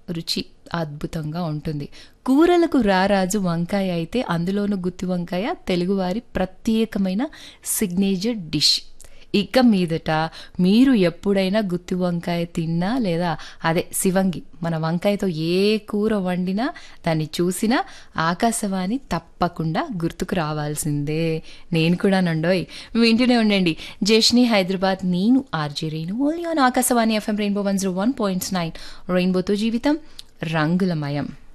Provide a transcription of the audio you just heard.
రుచి అద్భుతంగా ఉంటుంది కూరలకు రారాజు వంకాయ అయితే అందులోనూ గుత్తి వంకాయ తెలుగువారి ప్రత్యేకమైన సిగ్నేచర్ డిష్ ఇక మీదట మీరు ఎప్పుడైనా గుత్తి వంకాయ తిన్నా లేదా అదే శివంగి మన వంకాయతో ఏ కూర వండినా దాన్ని చూసినా ఆకాశవాణి తప్పకుండా గుర్తుకు రావాల్సిందే నేను కూడా నండోయ్ వింటూనే ఉండండి జేష్ని హైదరాబాద్ నేను RJ Renu only on Akashvani FM rainbow one zero one points nine రెయిన్బోతో జీవితం రంగులమయం